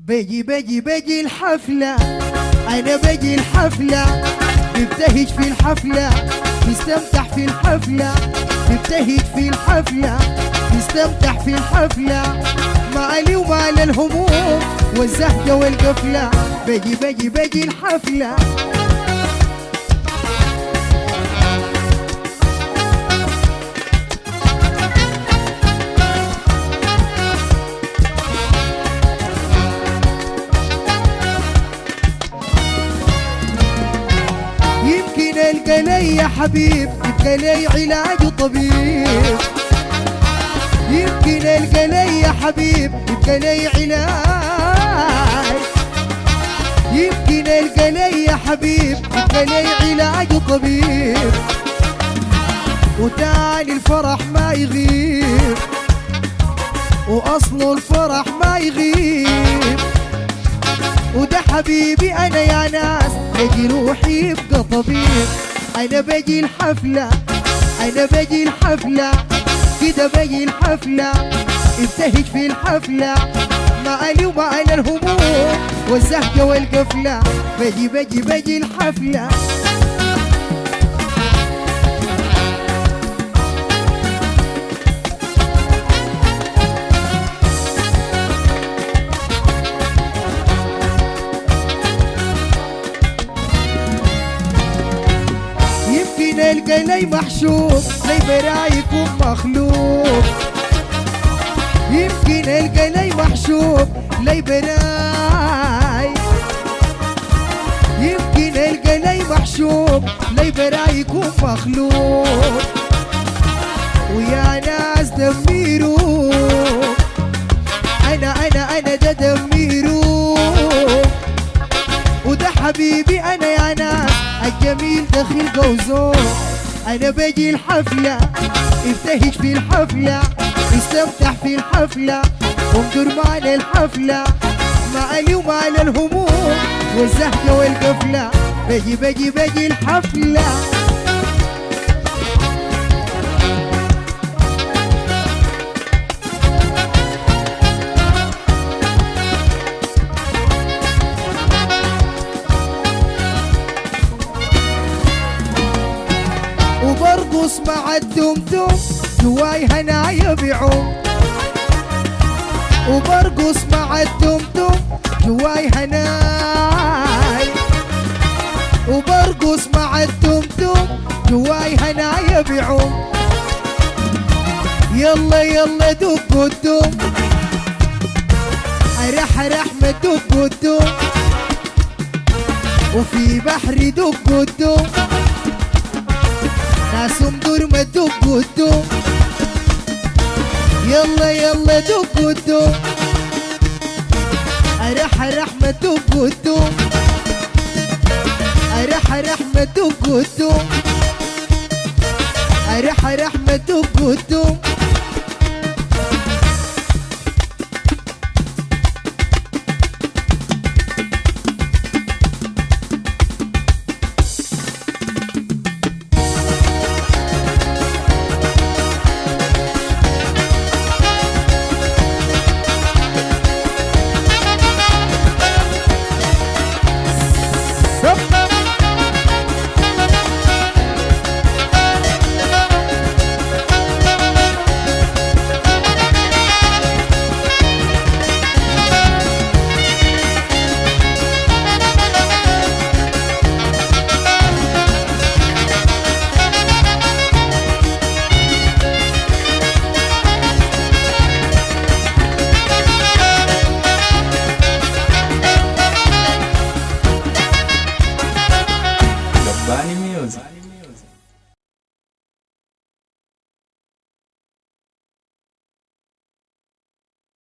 بجي بجي بجي الحفلة أنا بجي الحفلة ببتهج في الحفلة بستمتع في الحفلة ببتهج في الحفلة بستمتع في الحفلة مالي ومال الهموم والزهجة والقفلة بجي بجي بجي الحفلة يمكن القى لي يا حبيب يبقى لي علاج طبيب يمكن القى لي يا حبيب يبقى لي علاج يمكن القى لي يا حبيب يبقى لي علاج طبيب وتاني الفرح ما يغيب واصله الفرح ما يغيب وده حبيبي انا يا ناس بجي روحي يبقى طبيب انا بجي الحفلة انا بجي الحفلة كده بجي الحفلة ابتهج في الحفلة مالي ومال الهموم والزهجة والقفلة بجي بجي بجي الحفلة يمكن القى لي محشوب لي برايكم مخلوق يمكن القى لي محشوب لي براي يمكن القى لي محشوب لي برايكم مخلوق ويا ناس دميروا انا انا انا ده دميروا وده حبيبي انا يا ناس الجميل ده خلقه وذوق انا بجي الحفلة ابتهج في الحفلة استمتع في الحفلة وانظر معنا الحفلة مالي ومال الهموم والزهجة والقفلة بجي بجي بجي الحفلة وبرقص مع الدمدم جواي هنايا بعوم وبرقص مع الدمدم جواي هناي وبرقص مع الدمدم جواي هنايا بعوم يلا يلا دق الدم رح رحمة دق الدم وفي بحري دق الدم ناس مدور ما دق الدم يلا يلا دق الدم رح رحمة دق الدم رح رحمة دق الدم رح رحمة دق الدم Gabani Music.